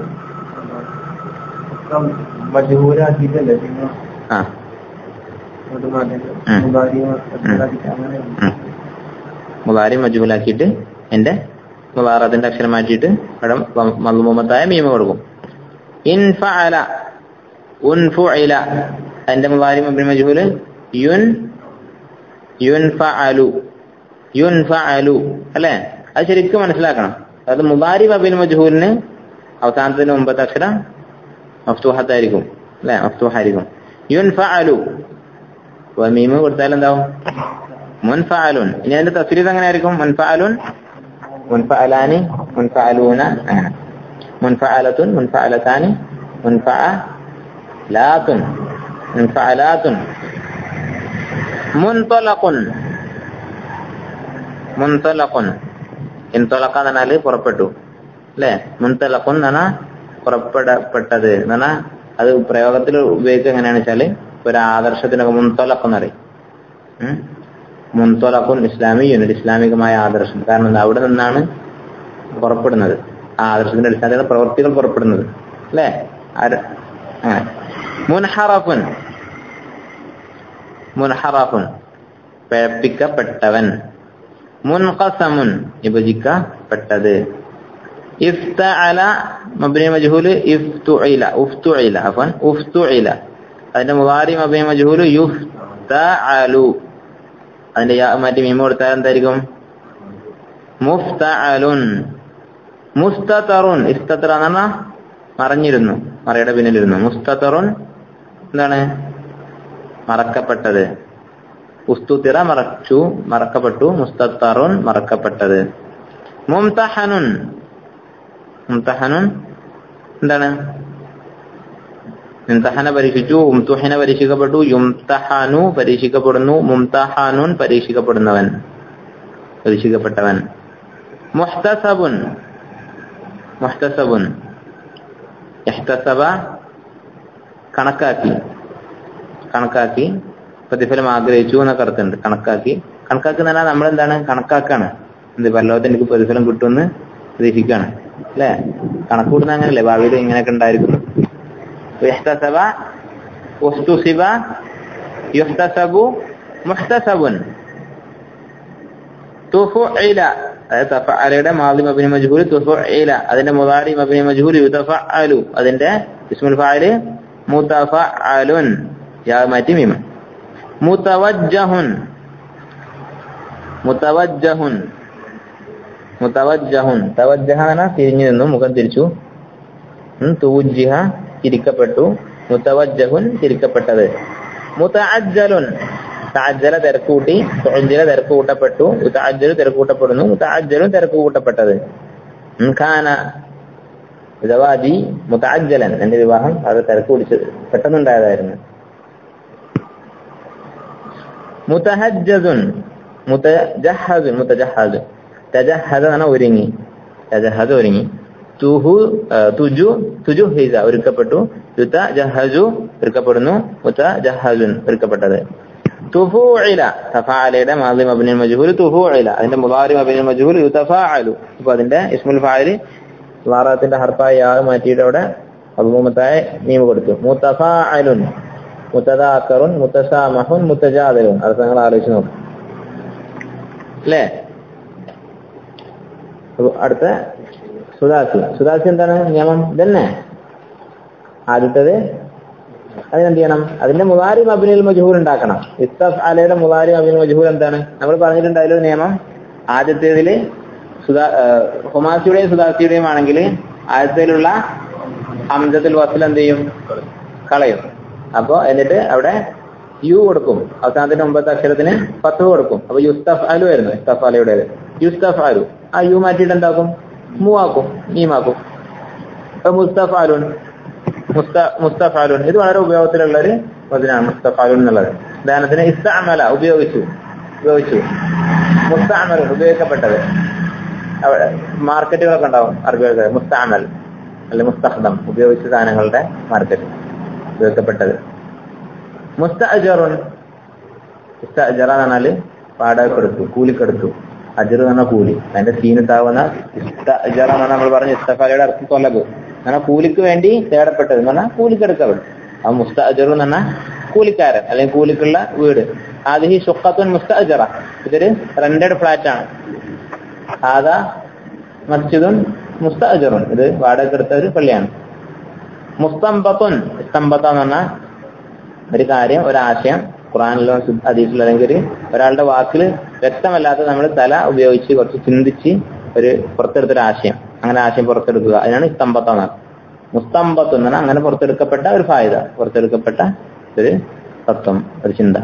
മജൂരാക്കിയിട്ടല്ലേ പിന്നെ ആ അത് മാറ്റി ഉം. മുതാരിയും അസ്സലാക്കിയിട്ട് അങ്ങനെ ഉം. മുതാരി മജൂലാക്കിയിട്ട് എന്റെ മുതാറത്തിന്റെ അക്ഷരം മാറ്റിയിട്ട് അവിടെ മൽമൂമത്തായ മീമ കൊടുക്കും ഇൻഫഅല ഉൻഫുഇല അതിന്റെ മുതാരി മബിൻ മജൂല് യുൻ യുൻഫഅലു യുൻഫഅലു അല്ലേ അത് ശരിക്കും മനസ്സിലാക്കണം അതായത് മുതാരി മബിൻ മജൂലിന് അവസാനത്തിന് മുമ്പത്തെ അക്ഷരം മഫ്തൂഹത്തായിരിക്കും അല്ലെ മഫ്തൂഹായിരിക്കും യുൻഫഅലു അപ്പൊ മീമ് കൊടുത്താൽ എന്താവും മുൻഫഅലുൻ ഇനി അതിന്റെ തസ്രീത് എങ്ങനെ ആയിരിക്കും മുൻഫഅലുൻ മുൻഫഅലാനി മുൻഫഅലൂന അങ്ങനെ മുൻഫഅലത്തുൻ മുൻഫഅലത്താനി മുൻഫഅലാത്തുൻ മുൻഫഅലാത്തുൻ മുൻതലഖുൻ മുൻതലഖുൻ ഇൻതലഖ എന്ന് പറഞ്ഞാല് പുറപ്പെട്ടു അല്ലേ മുൻതലഖുൻ എന്ന് പറഞ്ഞാൽ പുറപ്പെടപ്പെട്ടത് എന്ന് പറഞ്ഞാൽ അത് പ്രയോഗത്തിൽ ഉപയോഗിക്കുക എങ്ങനെയാണെന്ന് വെച്ചാല് ഒരു ആദർശത്തിനൊക്കെ മുൻതൊലക്കം എന്നറിയും ഉം? മുൻതൊലക്കും ഇസ്ലാമിയും ഒരു ഇസ്ലാമികമായ ആദർശം കാരണം എന്താ? അവിടെ നിന്നാണ് പുറപ്പെടുന്നത് ആ ആദർശത്തിന്റെ അടിസ്ഥാനത്തിലാണ് പ്രവൃത്തികൾ പുറപ്പെടുന്നത് അല്ലേ ആര് അങ്ങനെ മുൻഹറഫുൻ മുൻഹറഫുൻ പിഴപ്പിക്കപ്പെട്ടവൻ മുൻകസമുൻ വിഭജിക്കപ്പെട്ടത് ഇഫ്തഅല മബ്നി മജ്ഹൂൽ ഇഫ്തുഇല ഉഫ്തുഇല അഫൻ ഉഫ്തുഇല അതിന്റെ മുവാരി മബ്നി മജ്ഹൂൽ യുഫ്തഅലു അതിന്റെ യാ മാറ്റി മീമ കൊടുത്താൽ എന്തായിരിക്കും മുഫ്തഅലുൻ മുസ്തതറുൻ ഇസ്തതറ എന്ന് പറഞ്ഞാൽ മറഞ്ഞിരുന്നു മറയുടെ പിന്നിലിരുന്നു മുസ്തതറുൻ എന്താണ് മറക്കപ്പെട്ടത് ഉസ്തുതിറ മറച്ചു മറക്കപ്പെട്ടു മുസ്തത്തറുൻ മറക്കപ്പെട്ടത് മുംതഹനുൻ മുംതഹനുൻ എന്താണ് മുംതഹന പരീക്ഷിച്ചു ഉംതുഹിന പരീക്ഷിക്കപ്പെട്ടു യുംതഹനു പരീക്ഷിക്കപ്പെടുന്നു മുംതഹാനുൻ പരീക്ഷിക്കപ്പെടുന്നവൻ പരീക്ഷിക്കപ്പെട്ടവൻ മുഹ്തസബുൻ മുഹ്തസബുൻ ഇഹ്തസബ കണക്കാക്കി കണക്കാക്കി പ്രതിഫലം ആഗ്രഹിച്ചു എന്നൊക്കെ അർത്ഥമുണ്ട് കണക്കാക്കി കണക്കാക്കി എന്ന് പറഞ്ഞാൽ നമ്മൾ എന്താണ് കണക്കാക്കാണ് എന്ത് പരലോകത്ത് എനിക്ക് പ്രതിഫലം കിട്ടുമെന്ന് പ്രതീക്ഷിക്കാണ് അല്ലേ കണക്ക് കൂടുന്ന അങ്ങനല്ലേ ഭാവിയിൽ ഇങ്ങനെയൊക്കെ ഉണ്ടായിരിക്കുന്നു യഹ്തസബ ഉസ്തുസിബ യുഹ്തസബു മുഹ്തസബുൻ തുഫുഇല അതായത് തഫഅലയുടെ മാദി മബ്നി മജ്ഹൂൽ തുഫുഇല അതിന്റെ മുദാരി മബ്നി മജ്ഹൂൽ യുതഫഅലു അതിന്റെ ഇസ്മുൽ ഫാഇൽ മുതഫഅലുൻ യാ മാറ്റി മീമ മുതവജ്ജഹുൻ മുതവജ്ജഹുൻ മുതവജ്ജഹുൻ തവജ്ജഹ എന്ന് പറഞ്ഞാൽ തിരിഞ്ഞു നിന്നു മുഖം തിരിച്ചു ഉം, തുവുജ്ജിഹ തിരിക്കപ്പെട്ടു മുതവജ്ജഹുൻ തിരിക്കപ്പെട്ടത് മുതഅജ്ജലുൻ തഅജ്ജല തിരക്കൂട്ടി തുഅജ്ജല തിരക്ക് കൂട്ടപ്പെട്ടു മുതഅജ്ജലു തിരക്ക് കൂട്ടപ്പെടുന്നു മുതഅജ്ജലും തിരക്ക് കൂട്ടപ്പെട്ടത് ഉം, ഖാന ജവാദി മുതഅജ്ജലൻ എന്റെ വിവാഹം അത് തിരക്ക് പിടിച്ചത് പെട്ടെന്നുണ്ടായതായിരുന്നു മുതഹജ്ജസുൻ മുതജഹസുൻ മുതജഹസ് തജഹദ എന്ന ഒരുങ്ങി തജഹദ ഒരുങ്ങി തുഹു ആ, തുജു തുജു ഹിസ ഒരുക്കപ്പെട്ടു യുത ജഹസു ഒരുക്കപ്പെടുന്നു മുത ജഹസുൻ ഒരുക്കപ്പെട്ടത് തുഫൂഇല തഫാലയുടെ മാദി മബ്നി മജ്ഹൂൽ തുഫൂഇല അതിന്റെ മുദാരി മബ്നി മജ്ഹൂൽ യുതഫാഅലു ഇപ്പൊ അതിന്റെ ഇസ്മുൽ ഫാഇൽ ലാറത്തിന്റെ ഹർഫായി യാ മാറ്റിയിട്ട് അവിടെ അബൂമത്തായ മീം കൊടുത്തു മുതഫാഅലുൻ മുത്തദാക്കറുൻ മുത്തസാമഹുൻ മുത്തജാദലുൻ അർത്ഥങ്ങൾ ആലോചിച്ച് നോക്കും അല്ലേ അപ്പൊ അടുത്ത സുദാസി സുദാസി എന്താണ് നിയമം ഇതന്നെ ആദ്യത്തത് അതിനെന്ത് ചെയ്യണം അതിന്റെ മുതാരി മബിനിൽ മജുഹൂൽ ഉണ്ടാക്കണം ഇസ്തഫ് അലയുടെ മുതാരി മബിൻ മജുഹൂൽ എന്താണ് നമ്മൾ പറഞ്ഞിട്ടുണ്ട് അതിലൊരു നിയമം ആദ്യത്തേതില് സുദാ ഏഹ് ഹുമാസിയുടെയും സുദാസിയുടെയും ആണെങ്കിൽ ആദ്യത്തേലുള്ള ഹംസത്തിൽ വസൽ എന്ത് ചെയ്യും കളയും അപ്പൊ എന്നിട്ട് അവിടെ യു കൊടുക്കും അവസാനത്തിന്റെ മുമ്പത്തെ അക്ഷരത്തിന് പത്ത് കൊടുക്കും അപ്പൊ യുസ്തഫ് അലു ആയിരുന്നു ഇസ്തഫ് അലയുടേത് യുസ്തഫ് അലു ആ യു മാറ്റിയിട്ട് എന്താക്കും മൂവാക്കും മീമാക്കും അപ്പൊ മുസ്തഫ് അലുൻ മുസ്ത മുസ്തഫാലുൻ ഇത് വളരെ ഉപയോഗത്തിലുള്ള ഒരു വചനാണ് മുസ്തഫാലുൻ എന്നുള്ളത് ഉദാഹരണത്തിന് ഇസ്തഅമല ഉപയോഗിച്ചു ഉപയോഗിച്ചു മുസ്തഅമലുൻ ഉപയോഗിക്കപ്പെട്ടത് അവിടെ മാർക്കറ്റുകളൊക്കെ ഉണ്ടാവും അറബികൾക്ക് മുസ്തഅമൽ അല്ലെ മുസ്തഖ്ദം ഉപയോഗിച്ച സാധനങ്ങളുടെ മാർക്കറ്റ് ഉപയോഗിക്കപ്പെട്ടത് മുസ്തഅജറുൻ മുസ്തഅജറ എന്ന് പറഞ്ഞാല് വാടകക്കെടുത്തു കൂലിക്കെടുത്തു അജർ എന്ന് പറഞ്ഞ കൂലി അതിന്റെ സീനത്താവുന്ന ഇസ്തഅജറ എന്ന് നമ്മൾ പറഞ്ഞു ഇസ്തഫാലയുടെ അർത്ഥം തൊലബ് അങ്ങനെ കൂലിക്ക് വേണ്ടി തേടപ്പെട്ടത് എന്ന് പറഞ്ഞാൽ കൂലിക്കെടുക്കവൾ ആ മുസ്തഅജറു എന്ന് പറഞ്ഞാൽ കൂലിക്കാരൻ അല്ലെങ്കിൽ കൂലിക്കുള്ള വീട് ആദ്യ ഷുക്കത്തുൻ മുസ്തഅജറ ഇതൊരു റെന്റഡ് ഫ്ലാറ്റ് ആണ് ആദാ മസ്ജിദുൻ മുസ്തഅജറുൻ ഇത് വാടകക്കെടുത്ത ഒരു പള്ളിയാണ് മുസ്തംബത്തുൻ സ്തംബത്ത എന്ന് പറഞ്ഞാൽ ഒരു കാര്യം ഒരാശയം ഖുറാനിലോ ഹദീസിലോ അല്ലെങ്കിൽ ഒരു ഒരാളുടെ വാക്കിൽ വ്യക്തമല്ലാത്ത നമ്മൾ തല ഉപയോഗിച്ച് കുറച്ച് ചിന്തിച്ച് ഒരു പുറത്തെടുത്തൊരു ആശയം അങ്ങനെ ആശയം പുറത്തെടുക്കുക അതിനാണ് സ്തംഭത്ത എന്ന് മുസ്തംബത്ത് എന്ന് പറഞ്ഞാൽ അങ്ങനെ പുറത്തെടുക്കപ്പെട്ട ഒരു ഫായുത പുറത്തെടുക്കപ്പെട്ട ഒരു തത്വം ഒരു ചിന്ത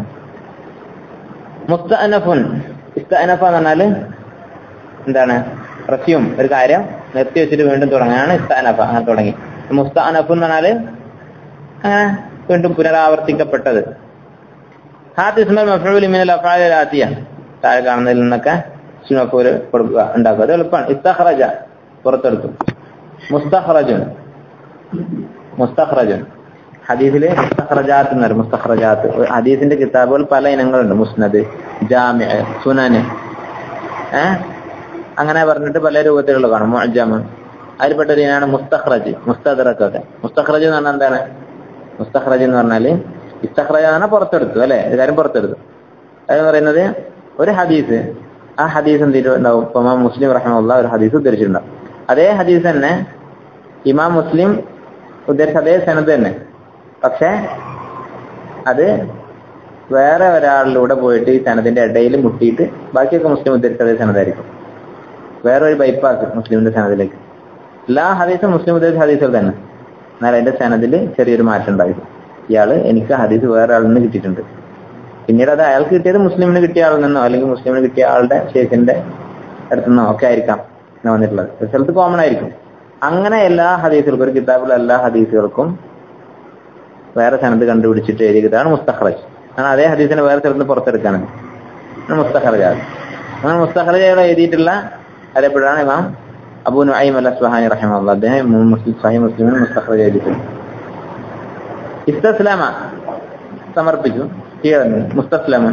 മുസ്തഅനഫുൻ ഇസ്തഅനഫ എന്ന് പറഞ്ഞാല് എന്താണ് റസ്യൂം ഒരു കാര്യം നിർത്തി വെച്ചിട്ട് വീണ്ടും തുടങ്ങാനാണ് ഇസ്തഅനഫ അങ്ങനെ തുടങ്ങി മുസ്തഅനഫു എന്ന് പറഞ്ഞാല് അങ്ങനെ വീണ്ടും പുനരാവർത്തിക്കപ്പെട്ടത് ഹാത്ത് ഇസ്മൽ മഫൂൽ മിനൽ അഫ്ആൽ ആത്തിയ താഴെ കാണുന്നതിൽ നിന്നൊക്കെ മഫൂൽ കൊടുക്കുക ഉണ്ടാക്കുക അത് എളുപ്പമാണ് ഇസ്തഖ്റജ പുറത്തെടുത്തു മുസ്തഖ്റജുൻ മുസ്തഖ്റജുൻ ഹദീസില് മുസ്തഖറജാത്ത് എന്ന് പറയും മുസ്തഖറജാത്ത് ഹദീസിന്റെ കിതാബുകൾ പല ഇനങ്ങളുണ്ട് മുസ്നദ് ജാമ്യ സുനന് ഏഹ് അങ്ങനെ പറഞ്ഞിട്ട് പല രൂപത്തിലുള്ള കാണും മുഅജമ് അതിൽപ്പെട്ട ഒരു ഇനാണ് മുസ്തഖ്റജ് മുസ്തദറക്ക് ഒക്കെ മുസ്തഖ്റജ് എന്ന് പറഞ്ഞാൽ എന്താണ് മുസ്തഖ്റജ് എന്ന് പറഞ്ഞാല് ഇസ്തഖ്റജ എന്ന് പറഞ്ഞാൽ പുറത്തെടുത്തു അല്ലെ ഒരു കാര്യം പുറത്തെടുത്തു അത് പറയുന്നത് ഒരു ഹദീസ് ആ ഹദീസ് എന്ത് ചെയ്തിട്ടുണ്ടാവും ഇപ്പൊ ഇമാം മുസ്ലിം റഹ്മുള്ള ഒരു ഹദീസ് ഉദ്ധരിച്ചിട്ടുണ്ടാവും അതേ ഹദീസ് തന്നെ ഇമാം മുസ്ലിം ഉദ്ധരിച്ച അതേ സനത് തന്നെ പക്ഷെ അത് വേറെ ഒരാളിലൂടെ പോയിട്ട് ഈ സനദിന്റെ ഇടയിൽ മുട്ടിയിട്ട് ബാക്കിയൊക്കെ മുസ്ലിം ഉദ്ധരിച്ച അതേ സനതായിരിക്കും വേറെ ഒരു ബൈപ്പാസ് മുസ്ലിമിന്റെ സനദിലേക്ക് എല്ലാ ഹദീസും മുസ്ലിം ഉദ്ധരിച്ച ഹദീസുകൾ തന്നെ എന്നാൽ അതിന്റെ സനദിൽ ചെറിയൊരു മാറ്റം ഉണ്ടായിരുന്നു ഇയാള് എനിക്ക് ഹദീസ് വേറെ ആളിൽ നിന്ന് കിട്ടിയിട്ടുണ്ട് പിന്നീട് അത് അയാൾക്ക് കിട്ടിയത് മുസ്ലിമിന് കിട്ടിയ ആളിൽ നിന്നോ അല്ലെങ്കിൽ മുസ്ലിമിന് കിട്ടിയ ആളുടെ ഷേഖിന്റെ അടുത്തുനിന്നോ ഒക്കെ ആയിരിക്കാം ഇങ്ങനെ വന്നിട്ടുള്ളത് ഒരു സ്ഥലത്ത് കോമൺ ആയിരിക്കും അങ്ങനെ എല്ലാ ഹദീസുകൾക്കും ഒരു കിതാബിലെ എല്ലാ ഹദീസുകൾക്കും വേറെ സനത് കണ്ടുപിടിച്ചിട്ട് എഴുതിയ കിതാബാണ് മുസ്തഖറജ് കാരണം അതേ ഹദീസിനെ വേറെ സ്ഥലത്ത് നിന്ന് പുറത്തെടുക്കാനാണ് മുസ്തഖറജ് അങ്ങനെ മുസ്തഖറജ് എഴുതിയിട്ടുള്ള അറിയപ്പെടാണ് ഇമാം അബൂ നുഐം അൽ അസ്ബഹാനി റഹിമഹുല്ലാ അദ്ദേഹം മുസ്ലിം സഹീഹ് മുസ്ലിമിന് മുസ്തഖറജ് എഴുതിയിട്ടുണ്ട് ഇസ്തസ്ലാമ സമർപ്പിച്ചു കീഴടങ്ങി മുസ്തസ്ലമൻ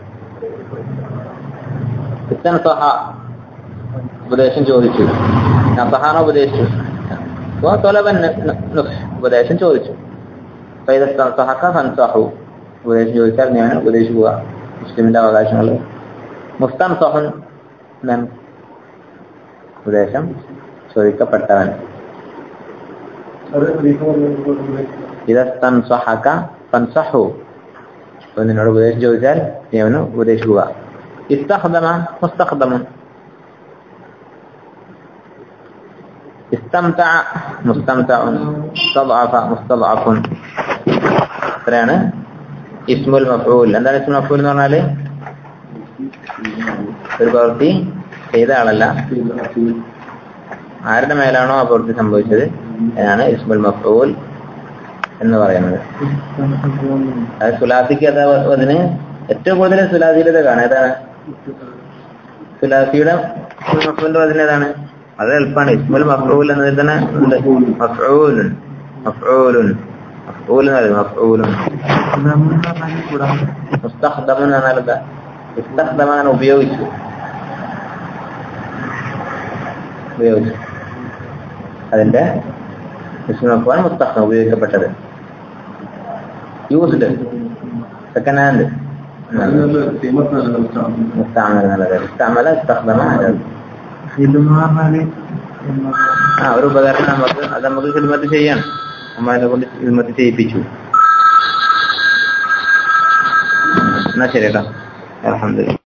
ഇസ്തൻസഹ ഉപദേശം ചോദിച്ചു നസഹാന ഉപദേശിച്ചു അപ്പൊ തൊലബൻ നുഹ് ഉപദേശം ചോദിച്ചു സഹക്ക ഫൻസഹു ഉപദേശം ചോദിച്ചാൽ ഞാൻ ഉപദേശിക്കുക മുസ്ലിമിന്റെ അവകാശങ്ങൾ മുസ്താൻ സഹൻ ഞാൻ ഉപദേശം ചോദിക്കപ്പെട്ടവൻ അത് ഹദീസ് പറഞ്ഞത് ഇതസ്തൻ സഹക്ക ഫൻസഹു അപ്പൊ നിന്നോട് ഉപദേശം ചോദിച്ചാൽ നീ അവന് ഉപദേശിക്കുക ഇസ്തഖദമ മുസ്തഖദമൻ استمتع مستمتع استضعف مستضعف എത്രയാണ് ഇസ്മുൽ മഫൂൽ എന്താണ് ഇസ്മുൽ മഫൂൽ എന്ന് പറഞ്ഞാല് ഒരു പ്രവൃത്തി ചെയ്ത ആളല്ല ആരുടെ മേലാണോ ആ പ്രവൃത്തി സംഭവിച്ചത് അതിനാണ് ഇസ്മുൽ മഫൂൽ എന്ന് പറയുന്നത് അത് സുലാസിക്ക് അത് അതിന് ഏറ്റവും കൂടുതൽ സുലാസിയിലത് കാണാം ഏതാണ് സുലാസിയുടെ ഇസ്മുൽ മഫൂലിന്റെ അതിന് ഏതാണ് അത് എളുപ്പമാണ് ഇസ്മുൽ മഫ്ഊൽ എന്നതിൽ തന്നെ ഉണ്ട് മഫ്ഊലുൻ മഫ്ഊലുൻ മഫ്ഊൽ എന്ന് പറയും മഫ്ഊലുൻ മുസ്തഖ്ദമൻ എന്ന് പറഞ്ഞാൽ എന്താ ഇസ്തഖ്ദമൻ ഉപയോഗിച്ചു ഉപയോഗിച്ചു അതിന്റെ ഇസ്മുൽ മഫ്ഊൽ മുസ്തഖ്ദം ഉപയോഗിക്കപ്പെട്ടത് യൂസ്ഡ് സെക്കൻഡ് ഹാൻഡ് മുസ്താമൽ എന്നുള്ളത് ഇസ്താമല ഇസ്തഖ്ദമ എന്നുള്ളത് ഇതെന്ന് പറഞ്ഞാല് ആ ഒരു ഉപകരണം നമുക്ക് അത് നമുക്ക് ഹിദ്മത്ത് ചെയ്യണം നമ്മൾ അതിനെ കൊണ്ട് ഹിദ്മത്ത് ചെയ്യിപ്പിച്ചു എന്നാ ശരി കേട്ടോ അലഹമില്ല